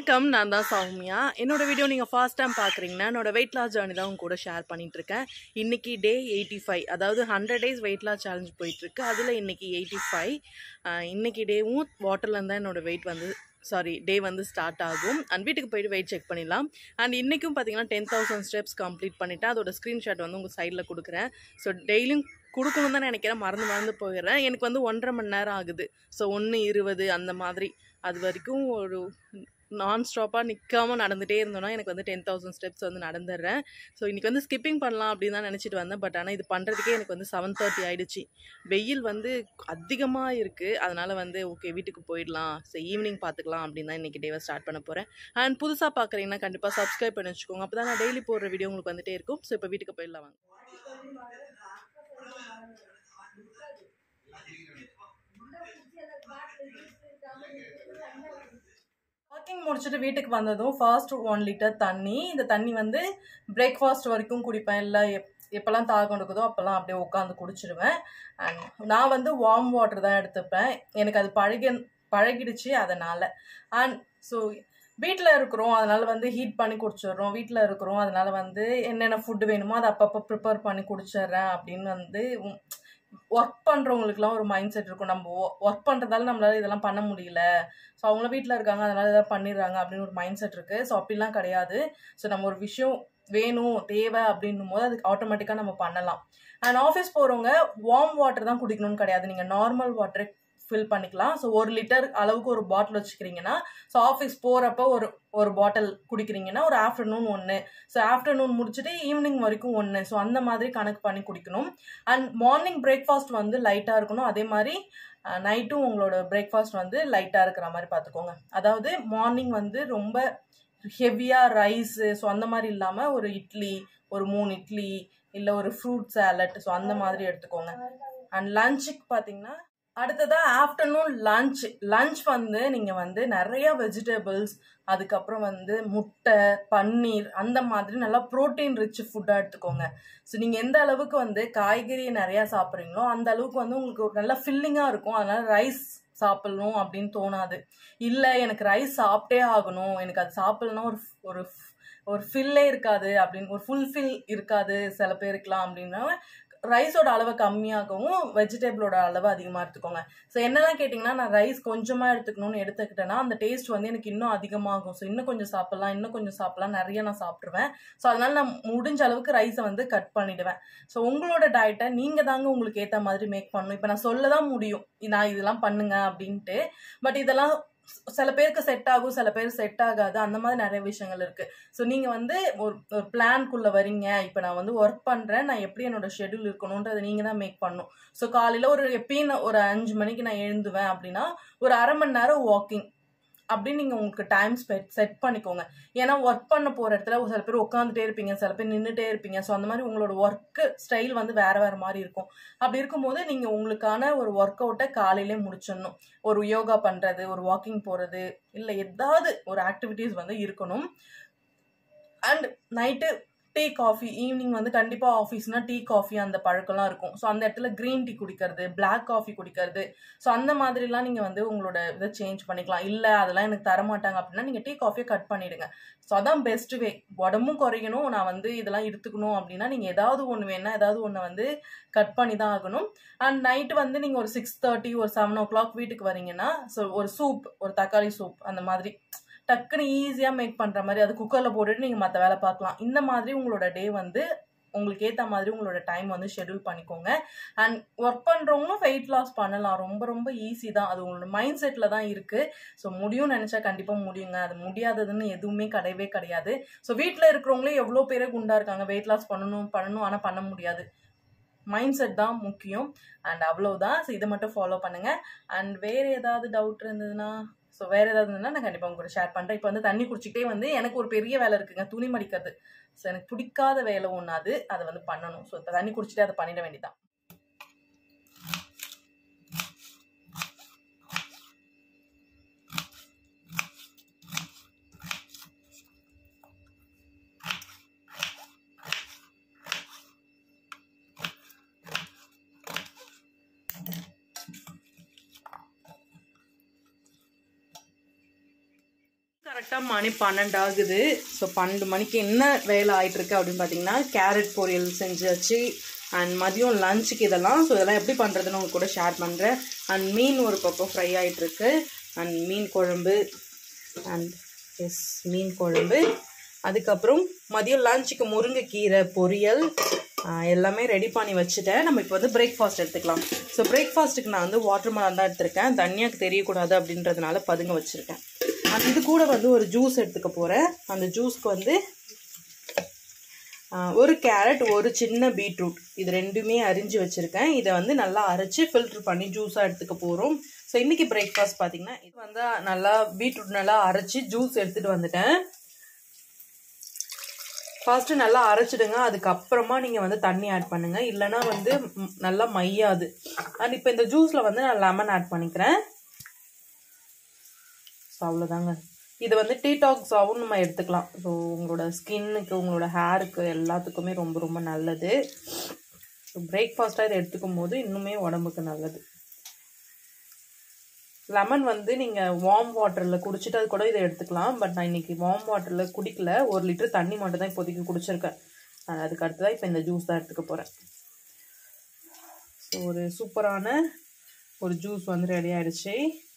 வணக்கம் நான் தான் சௌமியா என்னோட வீடியோ நீங்கள் ஃபர்ஸ்ட் டைம் பார்க்குறீங்கன்னா என்னோட வெயிட் லாஸ் ஜேர்னி தான் உங்க கூட ஷேர் பண்ணிட்டு இருக்கேன் இன்னைக்கு டே எயிட்டி ஃபைவ் அதாவது hundred days weight loss challenge போயிட்டுருக்கு அதில் இன்னைக்கு எயிட்டி ஃபைவ் இன்னைக்கு டேவும் வாட்டர்லேருந்து தான் என்னோட வெயிட் வந்து சாரி டே வந்து ஸ்டார்ட் ஆகும் அண்ட் வீட்டுக்கு போயிட்டு வெயிட் செக் பண்ணிடலாம் அண்ட் இன்றைக்கும் பார்த்தீங்கன்னா டென் தௌசண்ட் ஸ்டெப்ஸ் கம்ப்ளீட் பண்ணிவிட்டு அதோட ஸ்க்ரீன்ஷாட் வந்து உங்கள் சைடில் கொடுக்குறேன் ஸோ டெய்லியும் கொடுக்கணும் தான் நினைக்கிறேன் மறந்து மறந்து போயிடுறேன் எனக்கு வந்து ஒன்றரை மணி நேரம் ஆகுது ஸோ ஒன்று இருபது அந்த மாதிரி அது வரைக்கும் ஒரு நான் ஸ்டாப்பாக நிற்காம நடந்துகிட்டே இருந்தோன்னா எனக்கு வந்து டென் தௌசண்ட் ஸ்டெப்ஸ் வந்து நடந்துடுறேன் ஸோ இன்றைக்கி வந்து ஸ்கிப்பிங் பண்ணலாம் அப்படின்னு தான் நினச்சிட்டு வந்தேன் பட் ஆனால் இது பண்ணுறதுக்கே எனக்கு வந்து செவன் தேர்ட்டி ஆகிடுச்சு வெயில் வந்து அதிகமாக இருக்குது அதனால் வந்து ஓகே வீட்டுக்கு போயிடலாம் ஸோ ஈவினிங் பார்த்துக்கலாம் அப்படின்னு தான் இன்றைக்கி டேவை ஸ்டார்ட் பண்ண போகிறேன் அண்ட் புதுசாக பார்க்குறீங்கன்னா கண்டிப்பாக சப்ஸ்கிரைப் பண்ணி வச்சுக்கோங்க அப்போ தான் நான் டெய்லி போடுற வீடியோ உங்களுக்கு வந்துட்டே இருக்கும் ஸோ இப்போ வீட்டுக்கு போயிடலாம் வாங்க வாக்கிங் முடிச்சுட்டு வீட்டுக்கு வந்ததும் ஃபர்ஸ்ட் ஒன் லிட்டர் தண்ணி இந்த தண்ணி வந்து பிரேக்ஃபாஸ்ட் வரைக்கும் குடிப்பேன் இல்லை எப் எப்போல்லாம் தாகம் இருக்குதோ அப்போல்லாம் அப்படியே உட்காந்து குடிச்சிடுவேன் அண்ட் நான் வந்து வார்ம் வாட்டர் தான் எடுத்துப்பேன் எனக்கு அது பழகி பழகிடுச்சு அதனால் அண்ட் ஸோ வீட்டில் இருக்கிறோம் அதனால் வந்து ஹீட் பண்ணி குடிச்சிடுறோம் வீட்டில் இருக்கிறோம் அதனால் வந்து என்னென்ன ஃபுட்டு வேணுமோ அதை அப்பப்போ ப்ரிப்பேர் பண்ணி குடிச்சிடுறேன் அப்படின்னு வந்து ஒர்க் பண்ணுறவங்களுக்குலாம் ஒரு மைண்ட் செட் இருக்கும் நம்ம ஒர்க் பண்ணுறதால நம்மளால இதெல்லாம் பண்ண முடியல ஸோ அவங்களும் வீட்டில் இருக்காங்க அதனால எதாவது பண்ணிடுறாங்க அப்படின்னு ஒரு மைண்ட் செட் இருக்குது ஸோ அப்படிலாம் கிடையாது ஸோ நம்ம ஒரு விஷயம் வேணும் தேவை அப்படின்னும் போது அதுக்கு ஆட்டோமேட்டிக்காக நம்ம பண்ணலாம் அண்ட் ஆஃபீஸ் போகிறவங்க வார்ம் வாட்டர் தான் குடிக்கணும்னு கிடையாது நீங்கள் நார்மல் வாட்டரை ஃபில் பண்ணிக்கலாம் ஸோ ஒரு லிட்டர் அளவுக்கு ஒரு பாட்டில் வச்சுக்கிறீங்கன்னா ஸோ ஆஃபீஸ் போகிறப்ப ஒரு ஒரு பாட்டில் குடிக்கிறீங்கன்னா ஒரு ஆஃப்டர்நூன் ஒன்று ஸோ ஆஃப்டர்நூன் முடிச்சுட்டு ஈவினிங் வரைக்கும் ஒன்று ஸோ அந்த மாதிரி கணக்கு பண்ணி குடிக்கணும் அண்ட் மார்னிங் பிரேக்ஃபாஸ்ட் வந்து லைட்டாக இருக்கணும் அதே மாதிரி நைட்டும் உங்களோட பிரேக்ஃபாஸ்ட் வந்து லைட்டாக இருக்கிற மாதிரி பார்த்துக்கோங்க அதாவது மார்னிங் வந்து ரொம்ப ஹெவியாக ரைஸு ஸோ அந்த மாதிரி இல்லாமல் ஒரு இட்லி ஒரு மூணு இட்லி இல்லை ஒரு ஃப்ரூட் சேலட் ஸோ அந்த மாதிரி எடுத்துக்கோங்க அண்ட் லஞ்சுக்கு பார்த்தீங்கன்னா அடுத்ததாக ஆஃப்டர்நூன் லஞ்ச் லஞ்ச் வந்து நீங்கள் வந்து நிறைய வெஜிடபிள்ஸ் அதுக்கப்புறம் வந்து முட்டை பன்னீர் அந்த மாதிரி நல்லா ப்ரோட்டீன் ரிச் ஃபுட்டாக எடுத்துக்கோங்க ஸோ நீங்கள் எந்த அளவுக்கு வந்து காய்கறியை நிறையா சாப்பிட்றீங்களோ அந்த அளவுக்கு வந்து உங்களுக்கு ஒரு நல்லா ஃபில்லிங்காக இருக்கும் அதனால் ரைஸ் சாப்பிட்ணும் அப்படின்னு தோணாது இல்லை எனக்கு ரைஸ் சாப்பிட்டே ஆகணும் எனக்கு அது சாப்பிட்லன்னா ஒரு ஒரு ஒரு ஃபில்லே இருக்காது அப்படின்னு ஒரு ஃபுல்ஃபில் இருக்காது சில பேருக்குலாம் அப்படின்னா ரைஸோட அளவை கம்மியாகவும் வெஜிடபிளோட அளவு அதிகமாக எடுத்துக்கோங்க ஸோ என்னெல்லாம் கேட்டிங்கன்னா நான் ரைஸ் கொஞ்சமாக எடுத்துக்கணும்னு எடுத்துக்கிட்டேன்னா அந்த டேஸ்ட் வந்து எனக்கு இன்னும் அதிகமாகும் ஸோ இன்னும் கொஞ்சம் சாப்பிட்லாம் இன்னும் கொஞ்சம் சாப்பிட்லாம் நிறைய நான் சாப்பிட்ருவேன் ஸோ அதனால நான் முடிஞ்ச அளவுக்கு ரைஸை வந்து கட் பண்ணிடுவேன் ஸோ உங்களோட டயட்டை நீங்கள் தாங்க உங்களுக்கு ஏற்ற மாதிரி மேக் பண்ணணும் இப்போ நான் சொல்ல தான் முடியும் நான் இதெல்லாம் பண்ணுங்க அப்படின்ட்டு பட் இதெல்லாம் சில பேருக்கு செட் ஆகும் சில பேர் செட் ஆகாது அந்த மாதிரி நிறைய விஷயங்கள் இருக்கு ஸோ நீங்க வந்து ஒரு ஒரு பிளான்குள்ள வரீங்க இப்போ நான் வந்து ஒர்க் பண்றேன் நான் எப்படி என்னோட ஷெடியூல் இருக்கணும்ன்றதை நீங்க தான் மேக் பண்ணும் ஸோ காலையில ஒரு எப்பயும் ஒரு அஞ்சு மணிக்கு நான் எழுந்துவேன் அப்படின்னா ஒரு அரை மணி நேரம் வாக்கிங் அப்படின்னு நீங்கள் உங்களுக்கு டைம் ஸ்பெட் செட் பண்ணிக்கோங்க ஏன்னா ஒர்க் பண்ண போகிற இடத்துல சில பேர் உட்காந்துட்டே இருப்பீங்க சில பேர் நின்றுட்டே இருப்பீங்க ஸோ அந்த மாதிரி உங்களோட ஒர்க்கு ஸ்டைல் வந்து வேறு வேறு மாதிரி இருக்கும் அப்படி இருக்கும்போது நீங்கள் உங்களுக்கான ஒரு ஒர்க் அவுட்டை காலையிலே முடிச்சிடணும் ஒரு யோகா பண்ணுறது ஒரு வாக்கிங் போகிறது இல்லை ஏதாவது ஒரு ஆக்டிவிட்டீஸ் வந்து இருக்கணும் and night tea coffee evening வந்து கண்டிப்பாக ஆஃபீஸ்னால் டீ காஃபி அந்த பழக்கம்லாம் இருக்கும் ஸோ அந்த இடத்துல க்ரீன் டீ குடிக்கிறது பிளாக் காஃபி குடிக்கிறது ஸோ அந்த மாதிரிலாம் நீங்கள் வந்து உங்களோட இதை சேஞ்ச் பண்ணிக்கலாம் இல்லை அதெல்லாம் எனக்கு தரமாட்டாங்க அப்படின்னா நீங்கள் டீ காஃபியை கட் பண்ணிவிடுங்க ஸோ அதான் பெஸ்ட் வே உடம்பும் குறையணும் நான் வந்து இதெல்லாம் எடுத்துக்கணும் அப்படின்னா நீங்கள் ஏதாவது ஒன்று வேணா ஏதாவது ஒன்று வந்து கட் பண்ணி தான் ஆகணும் அண்ட் நைட்டு வந்து நீங்கள் ஒரு சிக்ஸ் தேர்ட்டி ஒரு செவன் ஓ கிளாக் வீட்டுக்கு வரீங்கன்னா ஸோ ஒரு சூப் ஒரு தக்காளி சூப் அந்த மாதிரி டக்குன்னு ஈஸியாக மேக் பண்ணுற மாதிரி அது குக்கரில் போட்டுட்டு நீங்கள் மற்ற வேலை பார்க்கலாம் இந்த மாதிரி உங்களோட டே வந்து உங்களுக்கு ஏற்ற மாதிரி உங்களோட டைம் வந்து ஷெடியூல் பண்ணிக்கோங்க அண்ட் ஒர்க் பண்ணுறவங்களும் வெயிட் லாஸ் பண்ணலாம் ரொம்ப ரொம்ப ஈஸி தான் அது உங்களோட மைண்ட் செட்டில் தான் இருக்குது ஸோ முடியும்னு நினச்சா கண்டிப்பாக முடியுங்க அது முடியாததுன்னு எதுவுமே கிடையவே கிடையாது ஸோ வீட்டில் இருக்கிறவங்களே எவ்வளோ பேரே குண்டாக இருக்காங்க வெயிட் லாஸ் பண்ணணும் பண்ணணும் ஆனால் பண்ண முடியாது மைண்ட் செட் தான் முக்கியம் அண்ட் அவ்வளோதான் ஸோ இதை மட்டும் ஃபாலோ பண்ணுங்கள் அண்ட் வேறு ஏதாவது டவுட் இருந்ததுன்னா ஸோ வேறு ஏதாவது இருந்ததுன்னா நான் கண்டிப்பாக உங்க கூட ஷேர் பண்ணுறேன் இப்போ வந்து தண்ணி குடிச்சிக்கிட்டே வந்து எனக்கு ஒரு பெரிய வேலை இருக்குங்க துணி மடிக்கிறது ஸோ எனக்கு பிடிக்காத வேலை ஒன்று அது அதை வந்து பண்ணணும் ஸோ இப்போ தண்ணி குடிச்சிட்டே அதை பண்ணிட வேண்டியதான் கரெக்டாக மணி பன்னெண்டு ஆகுது ஸோ பன்னெண்டு மணிக்கு என்ன வேலை ஆயிட்டு இருக்கு அப்படின்னு பார்த்தீங்கன்னா கேரட் பொரியல் செஞ்சாச்சு அண்ட் மதியம் லஞ்சுக்கு இதெல்லாம் ஸோ இதெல்லாம் எப்படி பண்ணுறதுன்னு உங்க கூட ஷேர் பண்ணுறேன் அண்ட் மீன் ஒரு பக்கம் ஃப்ரை ஆயிட்டு இருக்கு அண்ட் மீன் குழம்பு அண்ட் எஸ் மீன் குழம்பு அதுக்கப்புறம் மதியம் லஞ்சுக்கு முருங்கைக்கீரை பொரியல் ஆஹ் எல்லாமே ரெடி பண்ணி வச்சுட்டேன் நம்ம இப்போ வந்து பிரேக்ஃபாஸ்ட் எடுத்துக்கலாம் ஸோ பிரேக்ஃபாஸ்ட்டுக்கு நான் வந்து வாட்டர் மெலன் தான் எடுத்திருக்கேன் தனியாக்கு தெரியக்கூடாது அப்படின்றதுனால பதுங்க வச்சுருக்கேன் அண்ட் இது கூட வந்து ஒரு ஜூஸ் எடுத்துக்க போகிறேன் அந்த ஜூஸ்க்கு வந்து ஆஹ் ஒரு கேரட் ஒரு சின்ன பீட்ரூட் இது ரெண்டுமே அரிஞ்சு வச்சுருக்கேன் இதை வந்து நல்லா அரைச்சி ஃபில்ட்ரு பண்ணி ஜூஸாக எடுத்துக்க போகிறோம் ஸோ இன்றைக்கி பிரேக்ஃபாஸ்ட் பார்த்தீங்கன்னா இது வந்து நல்லா பீட்ரூட் நல்லா அரைச்சி ஜூஸ் எடுத்துகிட்டு வந்துட்டேன் ஃபர்ஸ்ட்டு நல்லா அரைச்சிடுங்க அதுக்கப்புறமா நீங்கள் வந்து தண்ணி ஆட் பண்ணுங்கள் இல்லைன்னா வந்து ம், நல்லா மையாது அண்ட் இப்போ இந்த ஜூஸில் வந்து நான் லெமன் ஆட் பண்ணிக்கிறேன் ஸோ அவ்வளோதாங்க இது வந்து டீடாக்ஸாகவும் நம்ம எடுத்துக்கலாம் ஸோ உங்களோட ஸ்கின்னுக்கு உங்களோட ஹேருக்கு எல்லாத்துக்குமே ரொம்ப ரொம்ப நல்லது ஸோ பிரேக்ஃபாஸ்ட்டாக இதை எடுத்துக்கும் போது இன்னுமே உடம்புக்கு நல்லது லெமன் வந்து நீங்கள் வார்ம் வாட்டரில் குடிச்சிட்டு அது கூட இதை எடுத்துக்கலாம் பட் நான் இன்னைக்கு வார்ம் வாட்டரில் குடிக்கல ஒரு லிட்டர் தண்ணி மட்டும் தான் இப்போதைக்கு குடிச்சிருக்கேன் அஹ் அதுக்கு அடுத்ததான் இப்போ இந்த ஜூஸ் தான் எடுத்துக்க போகிறேன் ஸோ ஒரு சூப்பரான ஒரு ஜூஸ் வந்து ரெடி ஆயிடுச்சு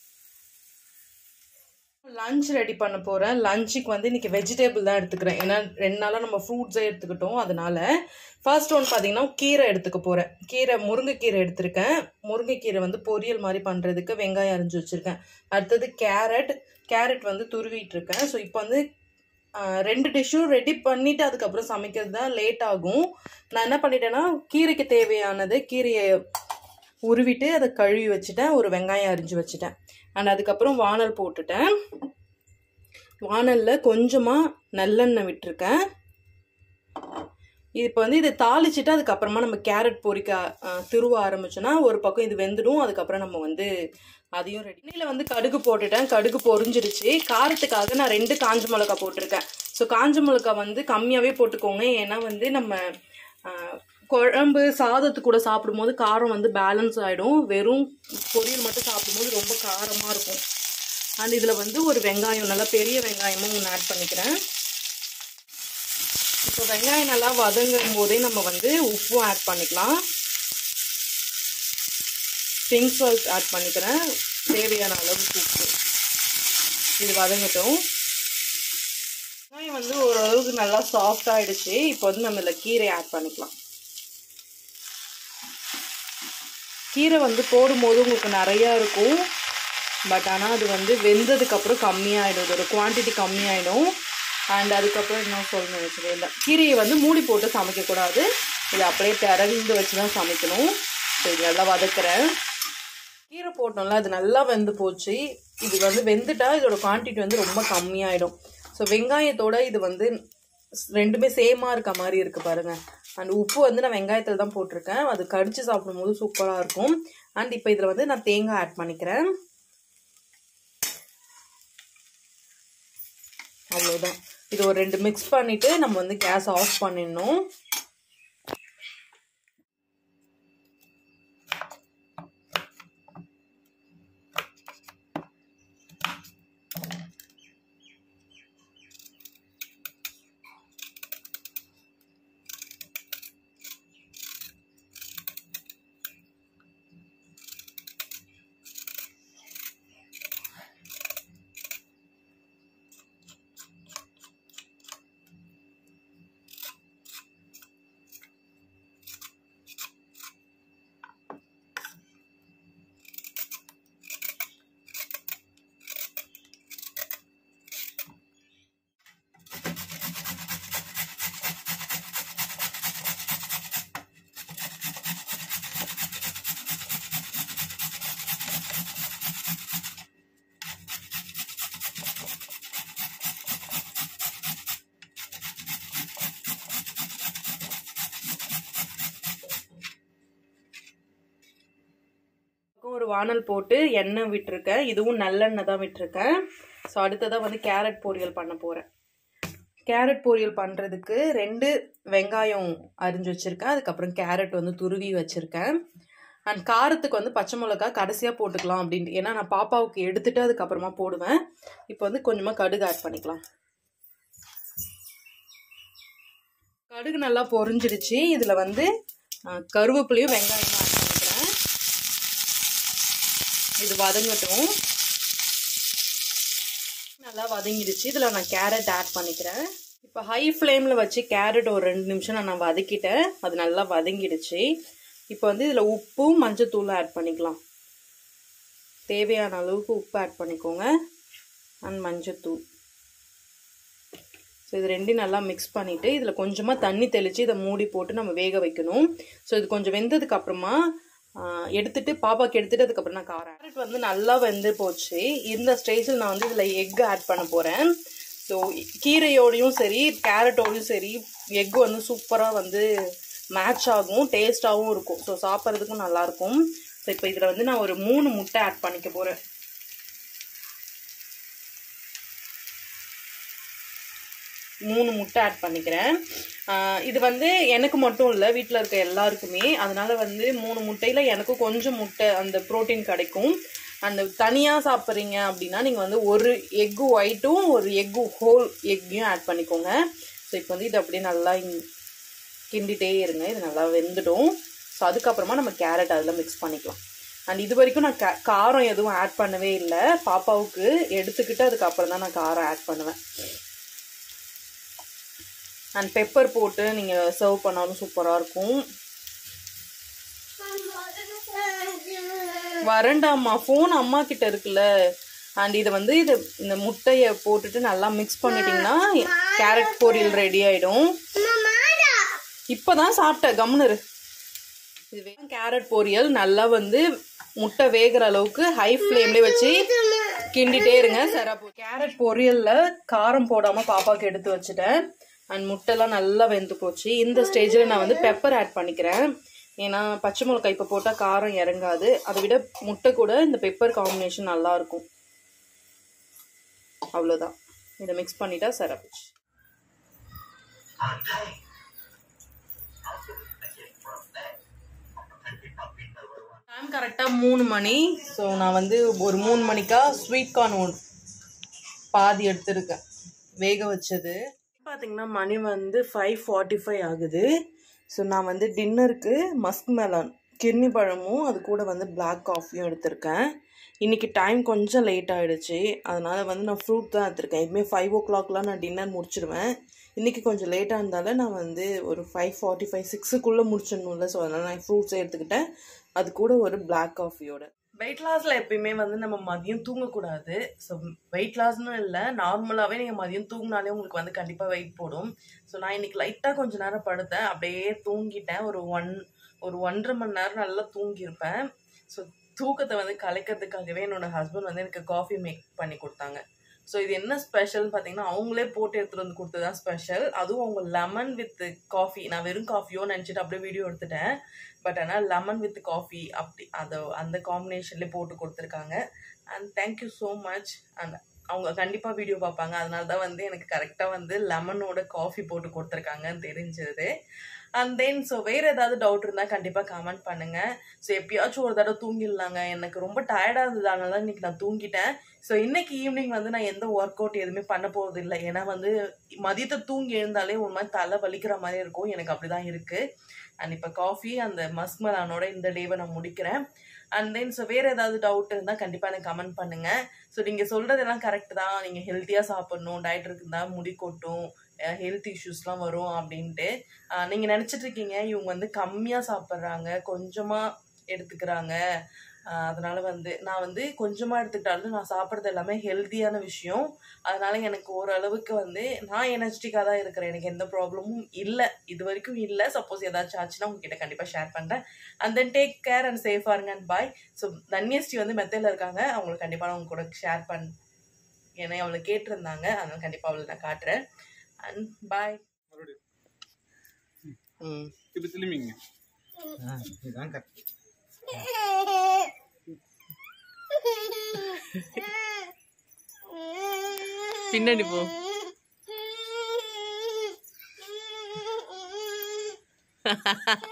லஞ்ச் ரெடி பண்ண போகிறேன் லஞ்சுக்கு வந்து இன்னைக்கு வெஜிடேபிள் தான் எடுத்துக்கிறேன் ஏன்னா ரெண்டு நாளாக நம்ம ஃப்ரூட்ஸே எடுத்துக்கிட்டோம் அதனால ஃபர்ஸ்ட் ஒன் பார்த்தீங்கன்னா கீரை எடுத்துக்க போகிறேன் கீரை முருங்கைக்கீரை எடுத்திருக்கேன் முருங்கைக்கீரை வந்து பொரியல் மாதிரி பண்ணுறதுக்கு வெங்காயம் அரிஞ்சு வச்சுருக்கேன் அடுத்தது கேரட் கேரட் வந்து துருவிட்டு இருக்கேன் ஸோ இப்போ வந்து ஆஹ், ரெண்டு டிஷ்ஷும் ரெடி பண்ணிவிட்டு அதுக்கப்புறம் சமைக்கிறது தான் லேட் ஆகும் நான் என்ன பண்ணிட்டேன்னா கீரைக்கு தேவையானது கீரையை உருவிட்டு அதை கழுவி வச்சுட்டேன் ஒரு வெங்காயம் அரிஞ்சு வச்சுட்டேன் அண்ட் அதுக்கப்புறம் வானல் போட்டுட்டேன் வானலில் கொஞ்சமாக நல்லெண்ணெய் விட்டுருக்கேன் இப்போ வந்து இதை தாளிச்சிட்டு அதுக்கப்புறமா நம்ம கேரட் பொரிக்க அஹ், துருவ ஆரம்பிச்சோன்னா ஒரு பக்கம் இது வெந்துடும் அதுக்கப்புறம் நம்ம வந்து அதையும் ரெடி எண்ணெயில் வந்து கடுகு போட்டுட்டேன் கடுகு பொரிஞ்சிருச்சு காரத்துக்காக நான் ரெண்டு காஞ்ச மிளகா போட்டிருக்கேன் ஸோ காஞ்ச மிளகா வந்து கம்மியாகவே போட்டுக்கோங்க ஏன்னா வந்து நம்ம அஹ், குழம்பு சாதத்து கூட சாப்பிடும்போது காரம் வந்து பேலன்ஸ் ஆகிடும் வெறும் பொரியல் மட்டும் சாப்பிடும்போது ரொம்ப காரமாக இருக்கும் அண்ட் இதில் வந்து ஒரு வெங்காயம் நல்லா பெரிய வெங்காயமும் ஒன்று ஆட் பண்ணிக்கிறேன் இப்போ வெங்காயம் நல்லா வதங்கும் போதே நம்ம வந்து உப்பும் ஆட் பண்ணிக்கலாம் பிங்க் சால்ட் ஆட் பண்ணிக்கிறேன் தேவையான அளவுக்கு உப்பு இது வதங்கட்டும் வெங்காயம் வந்து ஓரளவுக்கு நல்லா சாஃப்ட் ஆயிடுச்சு இப்போ வந்து நம்ம இதில் கீரை ஆட் பண்ணிக்கலாம் கீரை வந்து போடும்போது உங்களுக்கு நிறையா இருக்கும் பட் ஆனால் அது வந்து வெந்ததுக்கப்புறம் கம்மியாயிடும் இதோட குவான்டிட்டி கம்மியாயிடும் அண்ட் அதுக்கப்புறம் என்ன சொல்லணும்னு நினச்சதே இல்லை கீரையை வந்து மூடி போட்டு சமைக்கக்கூடாது இதை அப்படியே திறந்து வச்சு தான் சமைக்கணும் ஸோ இது நல்லா வதக்குறேன் கீரை போட்டோம்ல அது நல்லா வெந்து போச்சு இது வந்து வெந்துட்டா இதோட குவான்டிட்டி வந்து ரொம்ப கம்மியாயிடும் ஸோ வெங்காயத்தோட இது வந்து ரெண்டுமே சேமாக இருக்க மாதிரி இருக்கு பாருங்க அண்ட் உப்பு வந்து நான் வெங்காயத்தில் தான் போட்டிருக்கேன் அது கடிச்சு சாப்பிடும்போது சூப்பராக இருக்கும் அண்ட் இப்போ இதில் வந்து நான் தேங்காய் ஆட் பண்ணிக்கிறேன் அவ்வளோதான் இது ஒரு ரெண்டு மிக்ஸ் பண்ணிட்டு நம்ம வந்து கேஸ் ஆஃப் பண்ணிடணும் ஒரு வானல் போட்டு எண்ணெய் விட்டுருக்கேன் இதுவும் நல்லெண்ணெய் தான் விட்டுருக்கேன் ஸோ அடுத்ததாக வந்து கேரட் பொரியல் பண்ண போகிறேன் கேரட் பொரியல் பண்ணுறதுக்கு ரெண்டு வெங்காயம் அரிஞ்சு வச்சுருக்கேன் அதுக்கப்புறம் கேரட் வந்து துருவி வச்சுருக்கேன் அண்ட் காரத்துக்கு வந்து பச்சை மிளகா கடைசியாக போட்டுக்கலாம் அப்படின்ட்டு ஏன்னா நான் பாப்பாவுக்கு எடுத்துட்டு அதுக்கப்புறமா போடுவேன் இப்போ வந்து கொஞ்சமாக கடுகு ஆட் பண்ணிக்கலாம் கடுகு நல்லா பொரிஞ்சிடுச்சு இதில் வந்து ஆஹ், கருவேப்பிலையும் வெங்காயமும் ஆட் பண்ணிக்கிறேன் இது வதங்கட்டும் நல்லா வதங்கிடுச்சு இதில் நான் கேரட் ஆட் பண்ணிக்கிறேன் இப்போ ஹை ஃப்ளேமில் வச்சு கேரட் ஒரு ரெண்டு நிமிஷம் நான் நான் வதக்கிட்டேன் அது நல்லா வதங்கிடுச்சு இப்போ வந்து இதில் உப்பும் மஞ்சத்தூளும் ஆட் பண்ணிக்கலாம் தேவையான அளவுக்கு உப்பு ஆட் பண்ணிக்கோங்க அண்ட் மஞ்சத்தூள் ஸோ இது ரெண்டையும் நல்லா மிக்ஸ் பண்ணிவிட்டு இதில் கொஞ்சமாக தண்ணி தெளித்து இதை மூடி போட்டு நம்ம வேக வைக்கணும் ஸோ இது கொஞ்சம் வெந்ததுக்கு அப்புறமா ஆஹ், எடுத்துட்டு பாப்பாக்கு எடுத்துட்டு அதுக்கப்புறம் நான் காரம் கேரட் வந்து நல்லா வெந்து போச்சு இந்த ஸ்டேஜில் நான் வந்து இதில் எக் ஆட் பண்ண போகிறேன் ஸோ கீரையோடையும் சரி கேரட்டோடையும் சரி எக் வந்து சூப்பராக வந்து மேட்ச் ஆகும் டேஸ்ட்டாகவும் இருக்கும் ஸோ சாப்பிட்றதுக்கும் நல்லாயிருக்கும் ஸோ இப்போ இதில் வந்து நான் ஒரு மூணு முட்டை ஆட் பண்ணிக்க போகிறேன் மூணு முட்டை ஆட் பண்ணிக்கிறேன் ஆஹ் இது வந்து எனக்கு மட்டும் இல்லை வீட்டில் இருக்க எல்லாருக்குமே அதனால வந்து மூணு முட்டையில் எனக்கும் கொஞ்சம் முட்டை அந்த ப்ரோட்டீன் கிடைக்கும் அந்த தனியாக சாப்பிட்றீங்க அப்படின்னா நீங்கள் வந்து ஒரு எக்கு ஒயிட்டும் ஒரு எக்கு ஹோல் எக்கையும் ஆட் பண்ணிக்கோங்க ஸோ இப்போ வந்து இது அப்படியே நல்லா இங்- கிண்டிட்டே இருங்க இது நல்லா வெந்துடும் ஸோ அதுக்கப்புறமா நம்ம கேரட் அதில் மிக்ஸ் பண்ணிக்கலாம் அண்ட் இது வரைக்கும் நான் கா- காரம் எதுவும் ஆட் பண்ணவே இல்லை பாப்பாவுக்கு எடுத்துக்கிட்டு அதுக்கப்புறம் தான் நான் காரம் ஆட் பண்ணுவேன் அண்ட் பெப்பர் போட்டு நீங்கள் சர்வ் பண்ணாலும் சூப்பராக இருக்கும் வரண்டாம்மா ஃபோன் அம்மா கிட்ட இருக்குல்ல அண்ட் இதை வந்து இது இந்த முட்டையை போட்டுட்டு நல்லா மிக்ஸ் பண்ணிட்டீங்கன்னா கேரட் பொரியல் ரெடி ஆயிடும் இப்போதான் சாப்பிட்டேன் கம்னரு இது கேரட் பொரியல் நல்லா வந்து முட்டை வேகிற அளவுக்கு ஹை ஃப்ளேம்லேயே வச்சு கிண்டிட்டே இருங்க சிறப்பு கேரட் பொரியல்ல காரம் போடாம பாப்பாக்கு எடுத்து வச்சுட்டேன் அண்ட் முட்டைலாம் நல்லா வெந்து போச்சு இந்த ஸ்டேஜில் நான் வந்து பெப்பர் ஆட் பண்ணிக்கிறேன் ஏன்னா பச்சை மிளகாய் இப்போ போட்டால் காரம் இறங்காது அதை விட முட்டை கூட இந்த பெப்பர் காம்பினேஷன் நல்லா இருக்கும் அவ்வளோதான் இதை மிக்ஸ் பண்ணிட்டா சிறப்பு டைம் கரெக்டாக மூணு மணி ஸோ நான் வந்து ஒரு மூணு மணிக்கா ஸ்வீட் கார்ன் ஒன் பாதி எடுத்திருக்கேன் வேக வச்சது பார்த்தீங்கன்னா மணி வந்து ஃபைவ் ஃபார்ட்டி ஃபைவ் ஆகுது ஸோ நான் வந்து டின்னருக்கு மஸ்க் மெலான் கிர்னி பழமும் அது கூட வந்து பிளாக் காஃபியும் எடுத்திருக்கேன் இன்றைக்கி டைம் கொஞ்சம் லேட் ஆகிடுச்சு அதனால் வந்து நான் ஃப்ரூட் தான் எடுத்திருக்கேன் எப்பவுமே ஃபைவ் ஓ கிளாக்லாம் நான் டின்னர் முடிச்சிடுவேன் இன்றைக்கி கொஞ்சம் லேட்டாக இருந்தாலும் நான் வந்து ஒரு ஃபைவ் ஃபார்ட்டி ஃபைவ் சிக்ஸுக்குள்ளே முடிச்சிடணும்ல ஸோ அதனால் நான் ஃப்ரூட்ஸே எடுத்துக்கிட்டேன் அது கூட ஒரு பிளாக் காஃபியோட வெயிட் லாஸில் எப்பயுமே வந்து நம்ம மதியம் தூங்கக்கூடாது ஸோ வெயிட் லாஸ்னு இல்லை நார்மலாகவே நீங்கள் மதியம் தூங்கினாலே உங்களுக்கு வந்து கண்டிப்பாக வெயிட் போடும் ஸோ நான் இன்னைக்கு லைட்டாக கொஞ்ச நேரம் படுத்தேன் அப்படியே தூங்கிட்டேன் ஒரு ஒன் ஒரு ஒன்றரை மணி நேரம் நல்லா தூங்கியிருப்பேன் ஸோ தூக்கத்தை வந்து கலைக்கிறதுக்காகவே என்னோட ஹஸ்பண்ட் வந்து எனக்கு காஃபி மேக் பண்ணி கொடுத்தாங்க ஸோ இது என்ன ஸ்பெஷல்னு பார்த்தீங்கன்னா அவங்களே போட்டு எடுத்துகிட்டு வந்து கொடுத்தது தான் ஸ்பெஷல் அதுவும் அவங்க லெமன் வித் காஃபி நான் வெறும் காஃபியோ நினச்சிட்டு அப்படியே வீடியோ எடுத்துட்டேன் பட் ஆனால் லெமன் வித் காஃபி அப்படி அதை அந்த காம்பினேஷன்லேயே போட்டு கொடுத்துருக்காங்க and thank you so much and அவங்க கண்டிப்பாக வீடியோ பார்ப்பாங்க அதனால தான் வந்து எனக்கு கரெக்டாக வந்து லெமனோட காஃபி போட்டு கொடுத்துருக்காங்கன்னு தெரிஞ்சது அண்ட் தென் ஸோ வேறு ஏதாவது டவுட் இருந்தால் கண்டிப்பாக கமெண்ட் பண்ணுங்கள் ஸோ எப்பயாச்சும் ஒரு தடவை தூங்கிடலாங்க எனக்கு ரொம்ப டயர்டாக இருந்தது அதனால தான் இன்றைக்கி நான் தூங்கிட்டேன் ஸோ இன்னைக்கு ஈவினிங் வந்து நான் எந்த ஒர்க் அவுட் எதுவுமே பண்ண போகிறது இல்லை ஏன்னா வந்து மதியத்தை தூங்கி எழுந்தாலே ஒரு மாதிரி தலை வலிக்கிற மாதிரி இருக்கும் எனக்கு அப்படி தான் இருக்குது அண்ட் இப்போ காஃபி அந்த மஸ்க் மலானோட இந்த டேவை நான் முடிக்கிறேன் அண்ட் தென் ஸோ வேறு ஏதாவது டவுட் இருந்தால் கண்டிப்பாக எனக்கு கமெண்ட் பண்ணுங்கள் ஸோ நீங்கள் சொல்கிறதெல்லாம் கரெக்ட் தான் நீங்கள் ஹெல்த்தியாக சாப்பிட்ணும் டயட் இருக்குதா முடி கொட்டும் ஹெல்த் இஷ்யூஸ்லாம் வரும் அப்படின்ட்டு நீங்கள் நினச்சிட்டு இருக்கீங்க இவங்க வந்து கம்மியாக சாப்பிட்றாங்க கொஞ்சமாக எடுத்துக்கிறாங்க ஆஹ் அதனால வந்து நான் வந்து கொஞ்சமாக எடுத்துக்கிட்டாலும் நான் சாப்பிட்றது எல்லாமே ஹெல்த்தியான விஷயம் அதனால எனக்கு ஓரளவுக்கு வந்து நான் எனர்ஜெட்டிக்காக தான் இருக்கிறேன் எனக்கு எந்த ப்ராப்ளமும் இல்லை இது வரைக்கும் இல்லை சப்போஸ் ஏதாச்சும் ஆச்சுன்னா உங்ககிட்ட கண்டிப்பாக ஷேர் பண்ணுறேன் and then take care and சேஃபாக இருங்க அண்ட் பாய் ஸோ தன்யஸ்ரீ வந்து மெத்தையில் இருக்காங்க அவங்களுக்கு கண்டிப்பாக நான் உங்க கூட ஷேர் பண் ஏன்னா அவளை கேட்டிருந்தாங்க அதனால கண்டிப்பாக அவளை நான் காட்டுறேன் அண்ட் பாய் மறுபடியும் ம் இப்போ திரும்பிங்க ஆ, இதுதான் கரெக்ட் பின்னாடி போ Mm-hmm.